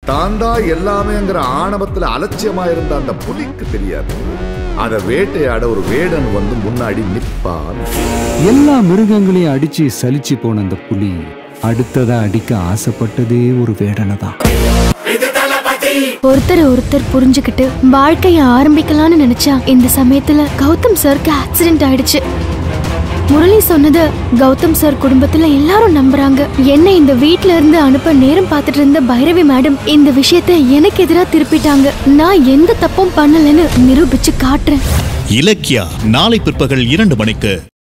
தான் தான் எல்லாமேங்கிற ஆணவத்துல அலட்சியமா இருந்த அந்த புலிக்கு தெரியாது அதை வேட்டையாட ஒரு வேடன் வந்து முன்னாடி நிப்பான் எல்லா மிருகங்களையும் அடிச்சு சலிச்சு போன அந்த புலி அடுத்ததா அடிக்க ஆசைப்பட்டதே ஒரு வேடனை தான் ஒருத்தர் ஒருத்தர் புரிஞ்சுக்கிட்டு வாழ்க்கைய ஆரம்பிக்கலாம்னு நினைச்சா இந்த சமயத்துல கௌதம் சாருக்கு ஆக்சிடென்ட் ஆயிடுச்சு முரளி சொன்னது கௌதம் சார் குடும்பத்துல எல்லாரும் நம்புறாங்க என்ன இந்த வீட்ல இருந்து அனுப்ப நேரம் பார்த்துட்டு இருந்த பைரவி மேடம் இந்த விஷயத்தை எனக்கு எதிரா திருப்பிட்டாங்க நான் எந்த தப்பும் பண்ணலன்னு நிரூபிச்சு காட்டுறேன் இலக்கியா நாளை பிற்பகல் இரண்டு மணிக்கு